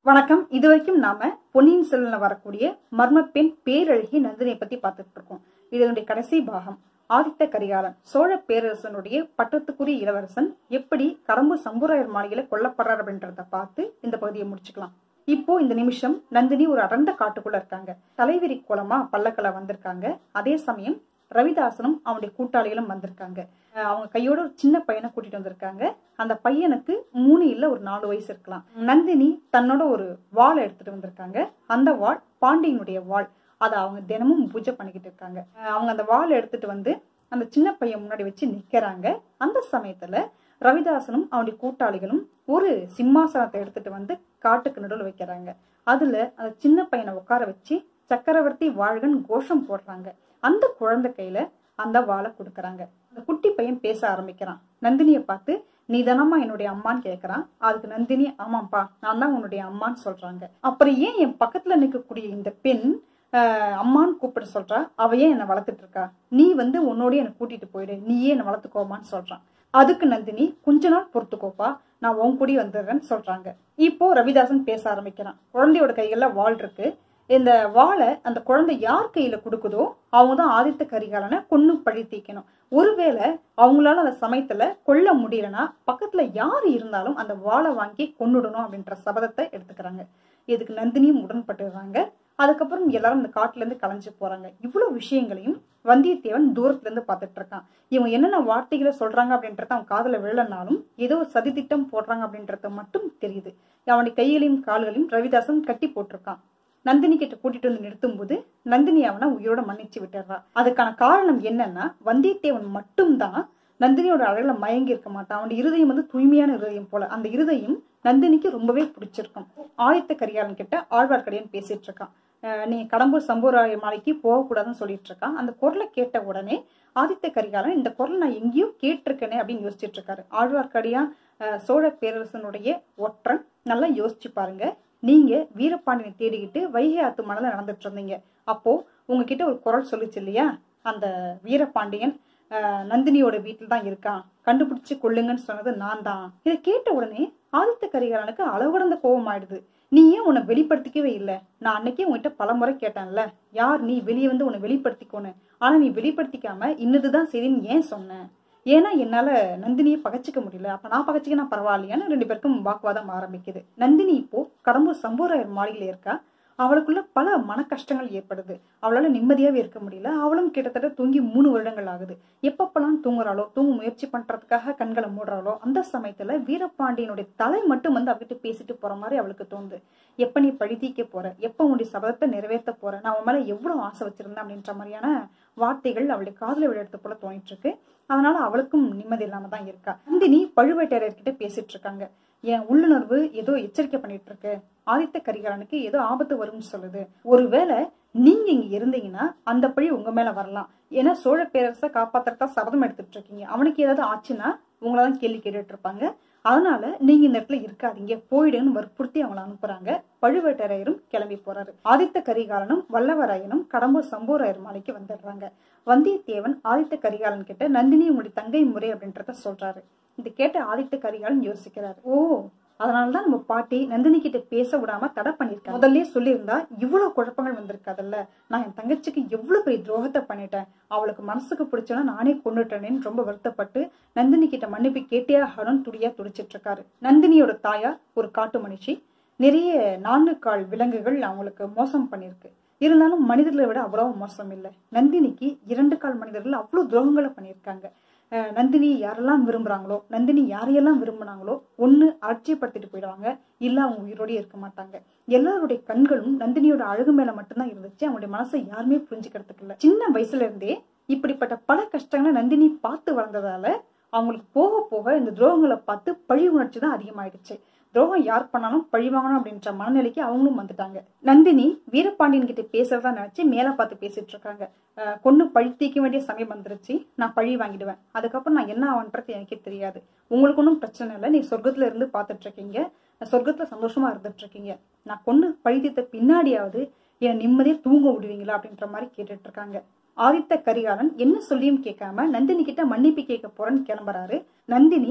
வணக்கம் இது வரைக்கும் நாம பொன்னியின் செல்வன்ல வரக்கூடிய மர்ம பெண் பேரழகி நந்தினியை பத்தி பார்த்துட்டு இருக்கோம் இதனுடைய கடைசி பாகம் ஆதித்த கரிகாலன் சோழ பேரரசனுடைய பட்டத்துக்குரிய இளவரசன் எப்படி கடம்பு சம்புராயர் மாளிகையில கொல்லப்படுறார் அப்படின்றத பார்த்து இந்த பகுதியை முடிச்சுக்கலாம் இப்போ இந்த நிமிஷம் நந்தினி ஒரு அடர்ந்த காட்டுக்குள்ள இருக்காங்க தலைவிரி கோலமா பல்லக்கல வந்திருக்காங்க அதே சமயம் ரவிதாசனும் அவனுடைய கூட்டாளிகளும் வந்திருக்காங்க அஹ் அவங்க கையோட ஒரு சின்ன பையனை கூட்டிட்டு வந்திருக்காங்க அந்த பையனுக்கு மூணு இல்ல ஒரு நாலு வயசு இருக்கலாம் நந்தினி தன்னோட ஒரு வாள் எடுத்துட்டு வந்திருக்காங்க அந்த வாள் பாண்டியனுடைய வாள் அதை அவங்க தினமும் பூஜை பண்ணிக்கிட்டு இருக்காங்க அஹ் அவங்க அந்த வாள் எடுத்துட்டு வந்து அந்த சின்ன பையன் முன்னாடி வச்சு நிக்கிறாங்க அந்த சமயத்துல ரவிதாசனும் அவனுடைய கூட்டாளிகளும் ஒரு சிம்மாசனத்தை எடுத்துட்டு வந்து காட்டுக்கு நடுவில் வைக்கிறாங்க அதுல அந்த சின்ன பையனை உட்கார வச்சு சக்கரவர்த்தி வாழ்கன் கோஷம் போடுறாங்க அந்த குழந்தை கையில அந்த வாளை கொடுக்கறாங்க அந்த குட்டி பையன் பேச ஆரம்பிக்கிறான் நந்தினியை பார்த்து நீ தானம்மா என்னுடைய அம்மான்னு கேக்குறான் அதுக்கு நந்தினி ஆமாப்பா நான் தான் உன்னுடைய அம்மான்னு சொல்றாங்க அப்புறம் ஏன் என் பக்கத்துல நிற்கக்கூடிய இந்த பெண் ஆஹ் அம்மான்னு கூப்பிட சொல்றா அவ ஏன் என்னை வளர்த்துட்டு இருக்கா நீ வந்து உன்னோடய என்னை கூட்டிட்டு போயிடு நீயே என்னை வளர்த்துக்கோமான்னு சொல்றான் அதுக்கு நந்தினி கொஞ்ச நாள் பொறுத்துக்கோப்பா நான் உன் கூடி வந்துடுறேன்னு சொல்றாங்க இப்போ ரவிதாசன் பேச ஆரம்பிக்கிறான் குழந்தையோட கைகள்ல வாள் இருக்கு இந்த வாளை அந்த குழந்தை யார் கையில கொடுக்குதோ அவங்க தான் ஆதித்த கரிகாலனை கொன்னு பழி தீக்கணும் ஒருவேளை அவங்களால அந்த சமயத்துல கொல்ல முடியலன்னா பக்கத்துல யார் இருந்தாலும் அந்த வாளை வாங்கி கொன்னுடணும் அப்படின்ற சபதத்தை எடுத்துக்கிறாங்க இதுக்கு நந்தினியும் உடன்பட்டுறாங்க அதுக்கப்புறம் எல்லாரும் இந்த காட்டுல இருந்து கலைஞ்சு போறாங்க இவ்வளவு விஷயங்களையும் வந்தியத்தேவன் தூரத்துல இருந்து பார்த்துட்டு இருக்கான் இவன் என்னென்ன வார்த்தைகளை சொல்றாங்க அப்படின்றத அவன் காதுல விழலனாலும் ஏதோ ஒரு சதி திட்டம் போடுறாங்க அப்படின்றது மட்டும் தெரியுது அவனுடைய கைகளையும் கால்களையும் ரவிதாசன் கட்டி போட்டிருக்கான் நந்தினி கிட்ட கூட்டிட்டு வந்து நிறுத்தும் போது நந்தினி அவனை உயிரோட மன்னிச்சு விட்டுறா அதுக்கான காரணம் என்னன்னா வந்தியத்தேவன் மட்டும்தான் நந்தினியோட அழகுல மயங்கி இருக்க மாட்டான் அவனுடைய இருதயம் வந்து தூய்மையான இருதயம் போல அந்த இருதயம் நந்தினிக்கு ரொம்பவே பிடிச்சிருக்கும் ஆதித்த கரிகாலன் கிட்ட ஆழ்வார்க்கடியான் பேசிட்டு இருக்கான் அஹ் நீ கடம்பூர் சம்பூராய மாலைக்கு போகக்கூடாதுன்னு சொல்லிட்டு இருக்கான் அந்த குரலை கேட்ட உடனே ஆதித்த கரிகாலன் இந்த குரல் நான் எங்கேயோ கேட்டிருக்கேனே அப்படின்னு யோசிச்சுட்டு இருக்காரு ஆழ்வார்க்கடியான் அஹ் சோழ பேரரசனுடைய ஒற்றன் நல்லா யோசிச்சு பாருங்க நீங்க வீரபாண்டியனை தேடிக்கிட்டு வைகை ஆத்து மணல நடந்துட்டு இருந்தீங்க அப்போ உங்ககிட்ட ஒரு குரல் சொல்லுச்சு இல்லையா அந்த வீரபாண்டியன் அஹ், நந்தினியோட வீட்டில் தான் இருக்கான் கண்டுபிடிச்சு கொள்ளுங்கன்னு சொன்னது நான் தான் இதை கேட்ட உடனே ஆதித்த கரிகாலனுக்கு அளவுடந்த கோபம் ஆயிடுது நீ ஏன் உன்னை வெளிப்படுத்திக்கவே இல்லை நான் அன்னைக்கே உன்கிட்ட பல முறை கேட்டேன்ல யார் நீ வெளியே வந்து உன்னை வெளிப்படுத்திக்கோன்னு ஆனா நீ வெளிப்படுத்திக்காம இன்னதுதான் சரின்னு ஏன் சொன்ன ஏன்னா என்னால நந்தினியை பகச்சிக்க முடியல அப்ப நான் பகச்சிக்கனா பரவாயில்லையான்னு ரெண்டு பேருக்கும் வாக்குவாதம் ஆரம்பிக்குது நந்தினி இப்போ கடம்பூர் சம்பூராயர் மாளிகையில இருக்கா அவளுக்குள்ள பல மன கஷ்டங்கள் ஏற்படுது அவளால நிம்மதியாவே இருக்க முடியல அவளும் கிட்டத்தட்ட தூங்கி மூணு வருடங்கள் ஆகுது எப்பப்பெல்லாம் தூங்குறாளோ தூங்க முயற்சி பண்றதுக்காக கண்களை மூடுறாளோ அந்த சமயத்துல வீரபாண்டியனுடைய தலை மட்டும் வந்து அவகிட்ட பேசிட்டு போற மாதிரி அவளுக்கு தோணுது எப்ப நீ பழிதீக்க போற எப்ப உன்னுடைய சபதத்தை நிறைவேற்ற போற நான் உன் மேல எவ்வளவு ஆசை வச்சிருந்தேன் அப்படின்ற மாதிரியான வார்த்தைகள் அவளுடைய காதுல விழுறது போல தோணிட்டு இருக்கு அதனால அவளுக்கும் நிம்மதி இல்லாம தான் இருக்கா நந்தினி பழுவேட்டரையர்கிட்ட பேசிட்டு இருக்காங்க என் உள்ளுணர்வு ஏதோ எச்சரிக்கை பண்ணிட்டு இருக்கு ஆதித்த கரிகாலனுக்கு ஏதோ ஆபத்து வரும்னு சொல்லுது ஒருவேளை நீங்க இங்க இருந்தீங்கன்னா அந்த பழி உங்க மேல வரலாம் ஏன்னா சோழ பேரரசை காப்பாத்துறதா சபதம் எடுத்துட்டு இருக்கீங்க அவனுக்கு ஏதாவது ஆச்சுன்னா உங்களதான் கேள்வி கேட்டுட்டு இருப்பாங்க அதனால நீங்க இந்த இடத்துல இருக்காதீங்க போயிடுன்னு வற்புறுத்தி அவங்கள அனுப்புறாங்க பழுவேட்டரையரும் கிளம்பி போறாரு ஆதித்த கரிகாலனும் வல்லவராயனும் கடம்பூர் சம்பூராயர் மாலைக்கு வந்துடுறாங்க வந்தியத்தேவன் ஆதித்த கரிகாலன் கிட்ட நந்தினி உங்களுடைய தங்கை முறை அப்படின்றத சொல்றாரு இது கேட்ட ஆதித்த கரிகாலன் யோசிக்கிறாரு ஓ அதனாலதான் நம்ம பாட்டி நந்தினி கிட்ட பேச விடாம தடை பண்ணிருக்காங்க முதல்ல சொல்லியிருந்தா இவ்வளவு குழப்பங்கள் வந்திருக்காதுல்ல நான் என் தங்கச்சிக்கு எவ்வளவு பெரிய துரோகத்தை பண்ணிட்டேன் அவளுக்கு மனசுக்கு பிடிச்சோன்னா நானே கொண்டுட்டேனேன்னு ரொம்ப வருத்தப்பட்டு நந்தினி கிட்ட மன்னிப்பு கேட்டே ஆகணும்னு துடியா துடிச்சிட்டு இருக்காரு நந்தினியோட தாயார் ஒரு காட்டு மனுஷி நிறைய நான்கு கால் விலங்குகள் அவங்களுக்கு மோசம் பண்ணிருக்கு இருந்தாலும் மனிதர்களை விட அவ்வளவு மோசம் இல்லை நந்தினிக்கு இரண்டு கால் மனிதர்கள் அவ்வளவு துரோகங்களை பண்ணியிருக்காங்க அஹ் நந்தினி யாரெல்லாம் விரும்புறாங்களோ நந்தினி யாரையெல்லாம் விரும்பினாங்களோ ஒண்ணு அலட்சியப்படுத்திட்டு போயிடுவாங்க இல்ல அவங்க உயிரோடயே இருக்க மாட்டாங்க எல்லாருடைய கண்களும் நந்தினியோட அழகு மேல மட்டும்தான் இருந்துச்சு அவங்களுடைய மனசை யாருமே புரிஞ்சுக்கிறதுக்கு இல்ல சின்ன வயசுல இருந்தே இப்படிப்பட்ட பல கஷ்டங்களை நந்தினி பார்த்து வளர்ந்ததால அவங்களுக்கு போக போக இந்த துரோகங்களை பார்த்து பழி உணர்ச்சி தான் அதிகமாயிடுச்சு துரோகம் யார் பண்ணாலும் பழி வாங்கணும் அப்படின்ற மனநிலைக்கு அவங்களும் வந்துட்டாங்க நந்தினி வீரபாண்டியன் கிட்ட பேசுறதா நினைச்சு மேல பார்த்து பேசிட்டு இருக்காங்க அஹ் கொன்னு பழி தீக்க வேண்டிய சமயம் வந்துருச்சு நான் பழி வாங்கிடுவேன் அதுக்கப்புறம் நான் என்ன ஆவன்றது எனக்கே தெரியாது உங்களுக்கு ஒன்றும் பிரச்சனை இல்லை நீ சொர்க்கத்துல இருந்து பார்த்துட்டு இருக்கீங்க சொர்க்கத்துல சந்தோஷமா இருந்துட்டு இருக்கீங்க நான் கொன்னு பழி தீர்த்த பின்னாடியாவது என் நிம்மதியா தூங்க விடுவீங்களா அப்படின்ற மாதிரி கேட்டுட்டு இருக்காங்க ஆதித்த கரிகாலன் என்ன சொல்லியும் கேட்காம நந்தினி கிட்ட மன்னிப்பு கேட்க போறேன்னு கிளம்புறாரு நந்தினி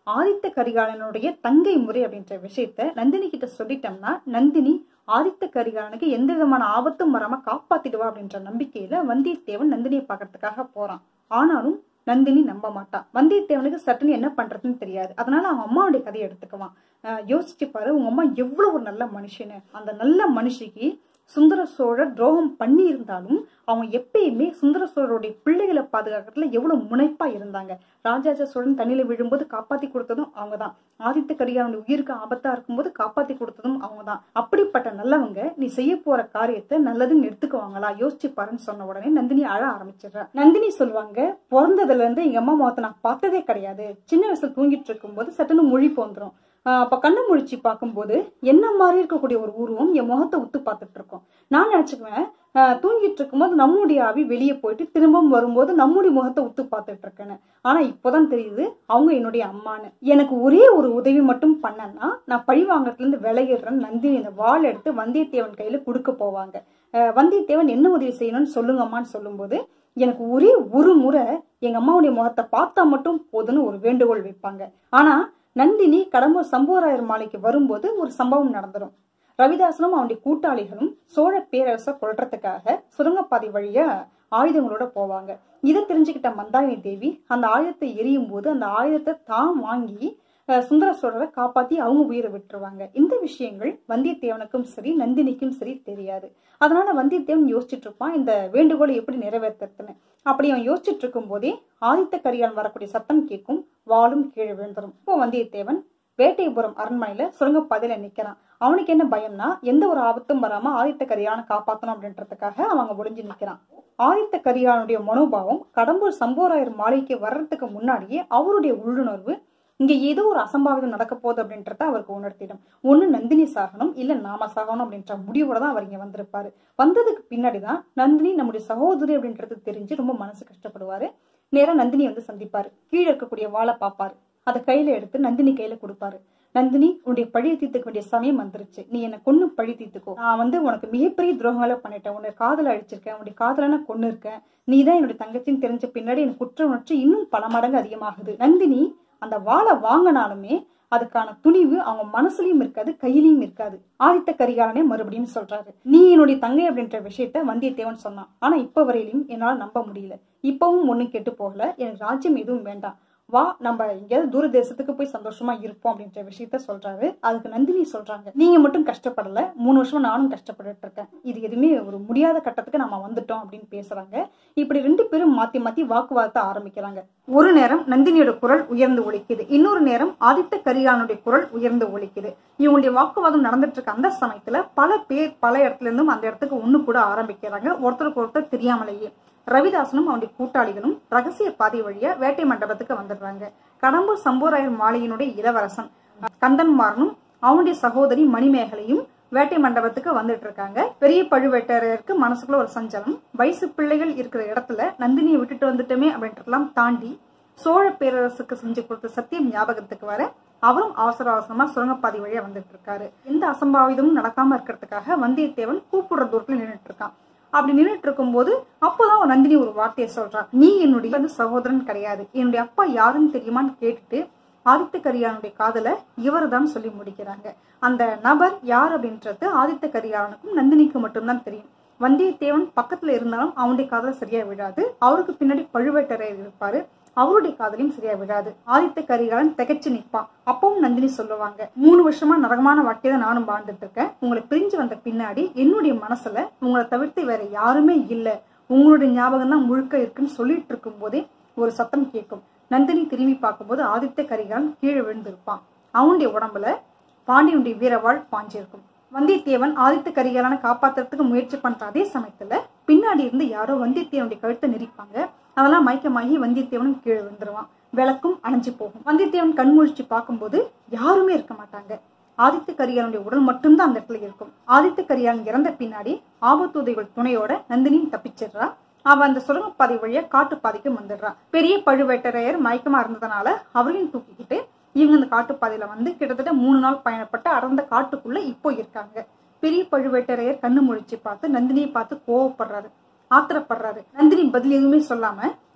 ஆதித்த கரிகாலனுடைய தங்கை முறை அப்படின்ற விஷயத்த நந்தினி கிட்ட சொல்லிட்டோம்னா நந்தினி ஆதித்த கரிகாலனுக்கு எந்த விதமான ஆபத்தும் வராம காப்பாத்திடுவா அப்படின்ற நம்பிக்கையில வந்தியத்தேவன் நந்தினியை பார்க்கறதுக்காக போறான் ஆனாலும் நந்தினி நம்ப மாட்டான் வந்தியத்தேவனுக்கு சட்டுன்னு என்ன பண்றதுன்னு தெரியாது அதனால அவன் அம்மாவுடைய கதையை எடுத்துக்குவான் அஹ் யோசிச்சு பாரு உங்க அம்மா எவ்வளவு ஒரு நல்ல மனுஷனு அந்த நல்ல மனுஷிக்கு சுந்தர சோழர் துரோகம் பண்ணி இருந்தாலும் அவங்க எப்பயுமே சுந்தர சோழருடைய பிள்ளைகளை பாதுகாக்கிறதுல எவ்வளவு முனைப்பா இருந்தாங்க ராஜராஜ சோழன் தண்ணியில விழும்போது காப்பாத்தி கொடுத்ததும் அவங்கதான் ஆதித்த கரிகாலனுடைய உயிருக்கு ஆபத்தா இருக்கும்போது காப்பாத்தி கொடுத்ததும் அவங்கதான் அப்படிப்பட்ட நல்லவங்க நீ செய்ய போற காரியத்தை நல்லதுன்னு எடுத்துக்குவாங்களா யோசிச்சு பாருன்னு சொன்ன உடனே நந்தினி அழ ஆரம்பிச்சிடுறா நந்தினி சொல்லுவாங்க பிறந்ததுல இருந்து எங்க அம்மா முகத்தை நான் பார்த்ததே கிடையாது சின்ன வயசுல தூங்கிட்டு இருக்கும்போது சட்டுன்னு மொழி போந்துரும் ஆஹ் அப்ப கண்ணு முழிச்சு பார்க்கும்போது என்ன மாதிரி இருக்கக்கூடிய ஒரு உருவம் என் முகத்தை உத்து பார்த்துட்டு இருக்கோம் நான் நினைச்சுக்குவேன் ஆஹ் தூங்கிட்டு இருக்கும்போது நம்முடைய ஆவி வெளியே போயிட்டு திரும்பவும் வரும்போது நம்முடைய முகத்தை உத்து பார்த்துட்டு இருக்கேன்னு ஆனா இப்போதான் தெரியுது அவங்க என்னுடைய அம்மான்னு எனக்கு ஒரே ஒரு உதவி மட்டும் பண்ணனா நான் பழி வாங்கறதுல இருந்து விலகிடுறேன் நந்தினி இந்த வாள் எடுத்து வந்தியத்தேவன் கையில கொடுக்க போவாங்க ஆஹ் வந்தியத்தேவன் என்ன உதவி செய்யணும்னு சொல்லுங்கம்மான்னு சொல்லும்போது எனக்கு ஒரே ஒரு முறை எங்க அம்மாவுடைய முகத்தை பார்த்தா மட்டும் போதுன்னு ஒரு வேண்டுகோள் வைப்பாங்க ஆனா நந்தினி கடம்பூர் சம்போராயர் மாலைக்கு வரும்போது ஒரு சம்பவம் நடந்துடும் ரவிதாசனும் அவனுடைய கூட்டாளிகளும் சோழ பேரரசர் கொல்றதுக்காக சுரங்கப்பாதை வழியா ஆயுதங்களோட போவாங்க இதை தெரிஞ்சுக்கிட்ட மந்தாகினி தேவி அந்த ஆயுதத்தை எரியும் போது அந்த ஆயுதத்தை தான் வாங்கி அஹ், சுந்தர சோழரை காப்பாத்தி அவங்க உயிரை விட்டுருவாங்க இந்த விஷயங்கள் வந்தியத்தேவனுக்கும் சரி நந்தினிக்கும் சரி தெரியாது அதனால வந்தியத்தேவன் யோசிச்சுட்டு இருப்பான் இந்த வேண்டுகோளை எப்படி நிறைவேற்றுறதுன்னு அப்படி அவன் யோசிச்சுட்டு இருக்கும் போதே ஆதித்த கரிகாலன் வரக்கூடிய சத்தம் கேட்கும் வாளும் கீழே விழுந்துரும் இப்போ வந்தியத்தேவன் வேட்டைபுரம் அரண்மனையில சுரங்கப்பாதையில நிக்கிறான் அவனுக்கு என்ன பயம்னா எந்த ஒரு ஆபத்தும் வராம ஆதித்த கரிகாலனை காப்பாத்தணும் அப்படின்றதுக்காக அவங்க ஒளிஞ்சு நிக்கிறான் ஆதித்த கரிகாலனுடைய மனோபாவம் கடம்பூர் சம்போராயர் மாளிகைக்கு வர்றதுக்கு முன்னாடியே அவருடைய உள்ளுணர்வு இங்க ஏதோ ஒரு அசம்பாவிதம் நடக்க போகுது அப்படின்றத அவருக்கு உணர்த்திடும் ஒண்ணு நந்தினி சாகனம் இல்ல நாம சாகணும் அப்படின்ற முடிவோட தான் அவர் இங்க வந்திருப்பாரு வந்ததுக்கு பின்னாடிதான் நந்தினி நம்முடைய சகோதரி அப்படின்றது தெரிஞ்சு ரொம்ப மனசு கஷ்டப்படுவாரு நேரா நந்தினி வந்து சந்திப்பாரு கீழே இருக்கக்கூடிய வாளை பார்ப்பாரு அதை கையில எடுத்து நந்தினி கையில கொடுப்பாரு நந்தினி உன்னுடைய பழிய தீர்த்துக்க வேண்டிய சமயம் வந்துருச்சு நீ என்ன கொன்னு பழி தீர்த்துக்கோ நான் வந்து உனக்கு மிகப்பெரிய துரோகங்களை பண்ணிட்டேன் உன்னை காதல அழிச்சிருக்கேன் உன்னுடைய காதல நான் கொன்னு இருக்கேன் நீ தான் என்னுடைய தங்கச்சின்னு தெரிஞ்ச பின்னாடி எனக்கு குற்ற உணர்ச்சி இன்னும் பல மடங்கு அதிகமாகுது நந்தினி அந்த வாளை வாங்கினாலுமே அதுக்கான துணிவு அவங்க மனசுலயும் இருக்காது கையிலயும் இருக்காது ஆதித்த கரிகாலனே மறுபடியும் சொல்றாரு நீ என்னுடைய தங்கை அப்படின்ற விஷயத்த வந்தியத்தேவன் சொன்னான் ஆனா இப்ப வரையிலும் என்னால நம்ப முடியல இப்பவும் ஒண்ணும் கெட்டு போகல எனக்கு ராஜ்யம் எதுவும் வேண்டாம் வா நம்ம எங்கேயாவது தூர தேசத்துக்கு போய் சந்தோஷமா இருப்போம் அப்படின்ற விஷயத்த சொல்றாரு அதுக்கு நந்தினி சொல்றாங்க நீங்க மட்டும் கஷ்டப்படல மூணு வருஷமா நானும் கஷ்டப்பட்டுட்டு இருக்கேன் இது எதுவுமே ஒரு முடியாத கட்டத்துக்கு நம்ம வந்துட்டோம் அப்படின்னு பேசுறாங்க இப்படி ரெண்டு பேரும் மாத்தி மாத்தி வாக்குவாதத்தை ஆரம்பிக்கிறாங்க ஒரு நேரம் நந்தினியோட குரல் உயர்ந்து ஒலிக்குது இன்னொரு நேரம் ஆதித்த கரிகாலனுடைய குரல் உயர்ந்து ஒலிக்குது இவங்களுடைய வாக்குவாதம் நடந்துட்டு இருக்க அந்த சமயத்துல பல பேர் பல இடத்துல இருந்தும் அந்த இடத்துக்கு ஒண்ணு கூட ஆரம்பிக்கிறாங்க ஒருத்தருக்கு ஒருத்தர் தெரியாமலேயே ரவிதாசனும் அவனுடைய கூட்டாளிகளும் ரகசிய பாதை வழியா வேட்டை மண்டபத்துக்கு வந்துடுறாங்க கடம்பூர் சம்போராயர் மாளிகையினுடைய இளவரசன் கந்தன்மாறனும் அவனுடைய சகோதரி மணிமேகலையும் வேட்டை மண்டபத்துக்கு வந்துட்டு இருக்காங்க பெரிய பழுவேட்டரையருக்கு மனசுக்குள்ள ஒரு சஞ்சலம் வயசு பிள்ளைகள் இருக்கிற இடத்துல நந்தினியை விட்டுட்டு வந்துட்டோமே அப்படின்றதெல்லாம் தாண்டி சோழ பேரரசுக்கு செஞ்சு கொடுத்த சத்தியம் ஞாபகத்துக்கு வர அவரும் அவசர அவசரமா சுரங்கப்பாதை வழியா வந்துட்டு இருக்காரு எந்த அசம்பாவிதமும் நடக்காம இருக்கிறதுக்காக வந்தியத்தேவன் கூப்பிடுற தூரத்துல நின்றுட்டு இருக்கான் அப்படி நின்றுட்டு இருக்கும்போது அப்போதான் ஒரு நந்தினி ஒரு வார்த்தையை சொல்றான் நீ என்னுடைய வந்து சகோதரன் கிடையாது என்னுடைய அப்பா யாருன்னு தெரியுமான்னு கேட்டுட்டு ஆதித்த கரிகாலனுடைய காதல இவர் தான் சொல்லி முடிக்கிறாங்க அந்த நபர் யார் அப்படின்றது ஆதித்த கரிகாலனுக்கும் நந்தினிக்கு மட்டும்தான் தெரியும் வந்தியத்தேவன் பக்கத்துல இருந்தாலும் அவனுடைய காதல சரியா விழாது அவருக்கு பின்னாடி பழுவேட்டரையர் இருப்பாரு அவருடைய காதலையும் சரியா விழாது ஆதித்த கரிகாலன் திகைச்சு நிற்பான் அப்பவும் நந்தினி சொல்லுவாங்க மூணு வருஷமா நரகமான வாழ்க்கையை தான் நானும் வாழ்ந்துட்டு இருக்கேன் உங்களை பிரிஞ்சு வந்த பின்னாடி என்னுடைய மனசுல உங்களை தவிர்த்து வேற யாருமே இல்ல உங்களுடைய ஞாபகம் தான் முழுக்க இருக்குன்னு சொல்லிட்டு இருக்கும் போதே ஒரு சத்தம் கேட்கும் நந்தினி திரும்பி பார்க்கும்போது ஆதித்த கரிகாலன் கீழே விழுந்திருப்பான் அவனுடைய உடம்புல பாண்டியனுடைய வீரவாள் பாஞ்சிருக்கும் வந்தியத்தேவன் ஆதித்த கரிகாலனை காப்பாத்துறதுக்கு முயற்சி பண்ற அதே சமயத்துல பின்னாடி இருந்து யாரோ வந்தியத்தேவனுடைய கழுத்தை நெரிப்பாங்க அதெல்லாம் மயக்கமாகி வந்தியத்தேவனும் கீழே விழுந்துருவான் விளக்கும் அணைஞ்சு போகும் வந்தியத்தேவன் கண்முழிச்சு பார்க்கும்போது யாருமே இருக்க மாட்டாங்க ஆதித்த கரிகாலனுடைய உடல் மட்டும்தான் அந்த இடத்துல இருக்கும் ஆதித்த கரிகாலன் இறந்த பின்னாடி ஆபத்துதைகள் துணையோட நந்தினியும் தப்பிச்சிடுறா அவ அந்த சுரங்கப்பாதை வழியா காட்டுப்பாதைக்கு வந்துடுறா பெரிய பழுவேட்டரையர் மயக்கமா இருந்ததுனால அவரையும் தூக்கிக்கிட்டு இவங்க அந்த காட்டுப்பாதையில வந்து கிட்டத்தட்ட மூணு நாள் பயணப்பட்டு அடர்ந்த காட்டுக்குள்ள இப்போ இருக்காங்க பெரிய பழுவேட்டரையர் கண்ணு முழிச்சு பார்த்து நந்தினியை பார்த்து கோவப்படுறாரு ஆத்திரப்படுறாரு நந்தினி பதில் எதுவுமே சொல்லாம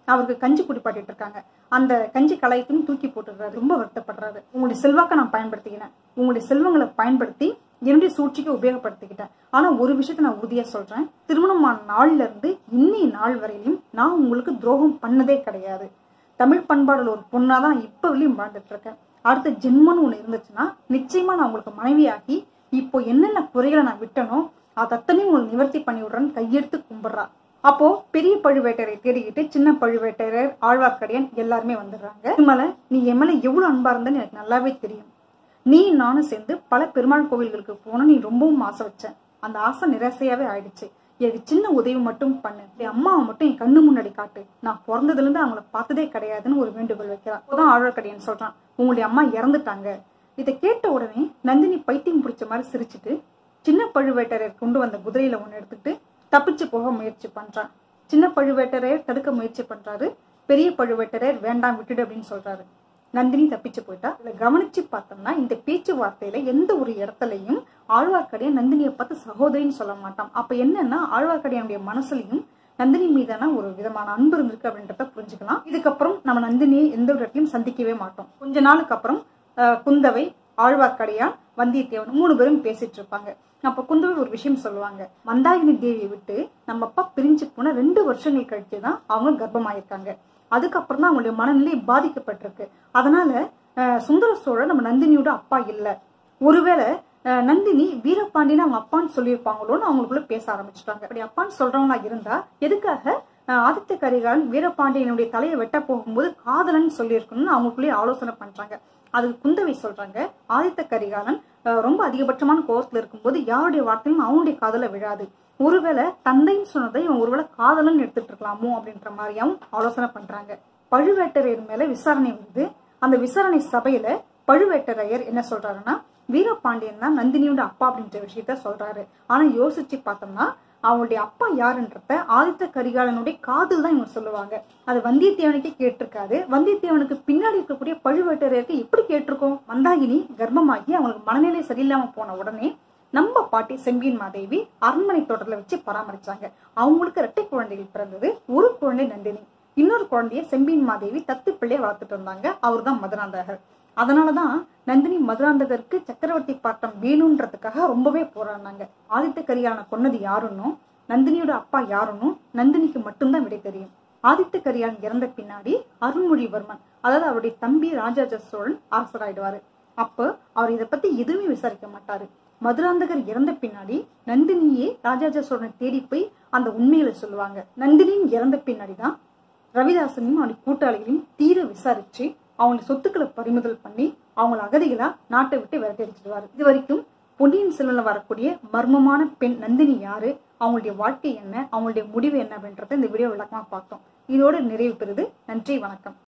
அவருக்கு கஞ்சி குடிப்பாட்டிட்டு இருக்காங்க அந்த கஞ்சி கலையத்தையும் தூக்கி போட்டுடுறாரு ரொம்ப வருத்தப்படுறாரு உங்களுடைய செல்வாக்கை நான் பயன்படுத்திக்கிறேன் உங்களுடைய செல்வங்களை பயன்படுத்தி என்னுடைய சூழ்ச்சிக்கு உபயோகப்படுத்திக்கிட்டேன் ஆனா ஒரு விஷயத்த நான் உறுதியா சொல்றேன் திருமணமான நாள்ல இருந்து இன்னி நாள் வரையிலும் நான் உங்களுக்கு துரோகம் பண்ணதே கிடையாது தமிழ் பண்பாடுல ஒரு பொண்ணாதான் இப்ப வரையும் வாழ்ந்துட்டு இருக்கேன் அடுத்த ஜென்மம்னு ஒண்ணு இருந்துச்சுன்னா நிச்சயமா நான் உங்களுக்கு மனைவியாகி இப்போ என்னென்ன குறைகளை நான் விட்டனோ அது அத்தனையும் உங்களுக்கு நிவர்த்தி பண்ணி விடுறேன்னு கையெடுத்து கும்பிடுறா அப்போ பெரிய பழுவேட்டரை தேடிக்கிட்டு சின்ன பழுவேட்டரர் ஆழ்வார்க்கடியான் எல்லாருமே வந்துடுறாங்க இதுமேல நீ என் மேல எவ்வளவு அன்பா இருந்தன்னு எனக்கு நல்லாவே தெரியும் நீ நானும் சேர்ந்து பல பெருமாள் கோவில்களுக்கு போன நீ ரொம்பவும் ஆசை வச்ச அந்த ஆசை நிராசையாவே ஆயிடுச்சு எனக்கு சின்ன உதவி மட்டும் பண்ணு என் அம்மாவை மட்டும் என் கண்ணு முன்னாடி காட்டு நான் பிறந்ததுல இருந்து அவங்கள பார்த்ததே கிடையாதுன்னு ஒரு வேண்டுகோள் வைக்கிறான் அப்போதான் ஆழ்வார்க்கடியான் சொல்றான் உங்களுடைய அம்மா இறந்துட்டாங்க இதை கேட்ட உடனே நந்தினி பைத்தியம் பிடிச்ச மாதிரி சிரிச்சிட்டு சின்ன பழுவேட்டரையர் கொண்டு வந்த குதிரையில ஒண்ணு எடுத்துட்டு தப்பிச்சு போக முயற்சி பண்றான் சின்ன பழுவேட்டரையர் தடுக்க முயற்சி பண்றாரு பெரிய பழுவேட்டரையர் வேண்டாம் விட்டுடு அப்படின்னு சொல்றாரு நந்தினி தப்பிச்சு போயிட்டா இதுல கவனிச்சு பார்த்தோம்னா இந்த பேச்சுவார்த்தையில எந்த ஒரு இடத்துலயும் ஆழ்வார்க்கடியான் நந்தினியை பார்த்து சகோதரின்னு சொல்ல மாட்டான் அப்ப என்னன்னா ஆழ்வார்க்கடியானுடைய மனசுலயும் நந்தினி மீதான ஒரு விதமான அன்பு இருந்திருக்கு அப்படின்றத புரிஞ்சுக்கலாம் இதுக்கப்புறம் நம்ம நந்தினியை எந்த ஒரு இடத்துலயும் சந்திக்கவே மாட்டோம் கொஞ்ச நாளுக்கு அப்புறம் அஹ், குந்தவை ஆழ்வார்க்கடியான் வந்தியத்தேவன் மூணு பேரும் பேசிட்டு இருப்பாங்க அப்ப குந்தவை ஒரு விஷயம் சொல்லுவாங்க மந்தாகினி தேவியை விட்டு நம்ம அப்பா பிரிஞ்சு போன ரெண்டு வருஷங்கள் கழிச்சு தான் அவங்க கர்ப்பமாயிருக்காங்க அதுக்கப்புறம் தான் அவங்களுடைய மனநிலை பாதிக்கப்பட்டிருக்கு அதனால அஹ், சுந்தர சோழர் நம்ம நந்தினியோட அப்பா இல்ல ஒருவேளை அஹ், நந்தினி வீரபாண்டியன் அவங்க அப்பான்னு சொல்லியிருப்பாங்களோன்னு அவங்களுக்குள்ள பேச ஆரம்பிச்சுட்டாங்க அப்படி அப்பான்னு சொல்றவங்களா இருந்தா எதுக்காக அஹ், ஆதித்த கரிகாலன் வீரபாண்டியனுடைய தலையை வெட்ட போகும்போது காதலன் சொல்லியிருக்கணும்னு அவங்களுக்குள்ளேயே ஆலோசனை பண்றாங்க அதுக்கு குந்தவை சொல்றாங்க ஆதித்த கரிகாலன் அஹ், ரொம்ப அதிகபட்சமான கோபத்துல இருக்கும்போது யாருடைய வார்த்தையும் அவனுடைய காதல விழாது ஒருவேளை தந்தைன்னு சொன்னதை இவன் ஒருவேளை காதலன் எடுத்துட்டு இருக்கலாமோ அப்படின்ற மாதிரியாவும் ஆலோசனை பண்றாங்க பழுவேட்டரையர் மேல விசாரணை வருது அந்த விசாரணை சபையில பழுவேட்டரையர் என்ன சொல்றாருன்னா வீரபாண்டியன் தான் நந்தினியோட அப்பா அப்படின்ற விஷயத்த சொல்றாரு ஆனா யோசிச்சு பார்த்தோம்னா அவங்களுடைய அப்பா யாருன்றத ஆதித்த கரிகாலனுடைய காதல் தான் இவங்க சொல்லுவாங்க அது வந்தியத்தேவனுக்கே கேட்டிருக்காரு வந்தியத்தேவனுக்கு பின்னாடி இருக்கக்கூடிய பழுவேட்டரையருக்கு எப்படி கேட்டிருக்கோம் மந்தாகினி கர்ப்பமாகி அவங்களுக்கு மனநிலை சரியில்லாம போன உடனே நம்ம பாட்டி செம்பியன் மாதேவி அரண்மனை தோட்டத்துல வச்சு பராமரிச்சாங்க அவங்களுக்கு இரட்டை குழந்தைகள் பிறந்தது ஒரு குழந்தை நந்தினி இன்னொரு குழந்தைய செம்பியன் மாதேவி தத்து பிள்ளைய வளர்த்துட்டு இருந்தாங்க அவர் தான் மதுராந்தகர் அதனாலதான் நந்தினி மதுராந்தகருக்கு சக்கரவர்த்தி பாட்டம் வேணுன்றதுக்காக ரொம்பவே போராடினாங்க ஆதித்த கரிகாலனை கொன்னது யாருன்னும் நந்தினியோட அப்பா யாருன்னும் நந்தினிக்கு மட்டும்தான் விடை தெரியும் ஆதித்த கரிகாலன் இறந்த பின்னாடி அருள்மொழிவர்மன் அதாவது அவருடைய தம்பி ராஜராஜ சோழன் அரசராயிடுவாரு அப்ப அவர் இதை பத்தி எதுவுமே விசாரிக்க மாட்டாரு மதுராந்தகர் இறந்த பின்னாடி நந்தினியே ராஜராஜ சோழனை தேடி போய் அந்த உண்மைகளை சொல்லுவாங்க நந்தினியின் இறந்த பின்னாடி தான் ரவிதாசனையும் அவனுடைய கூட்டாளிகளையும் தீர விசாரிச்சு அவங்களுடைய சொத்துக்களை பறிமுதல் பண்ணி அவங்கள அகதிகளா நாட்டை விட்டு விரட்டி அடிச்சிடுவாரு இது வரைக்கும் பொன்னியின் செல்வன்ல வரக்கூடிய மர்மமான பெண் நந்தினி யாரு அவங்களுடைய வாழ்க்கை என்ன அவங்களுடைய முடிவு என்ன அப்படின்றத இந்த வீடியோ விளக்கமா பார்த்தோம் இதோட நிறைவு பெறுது நன்றி வணக்கம்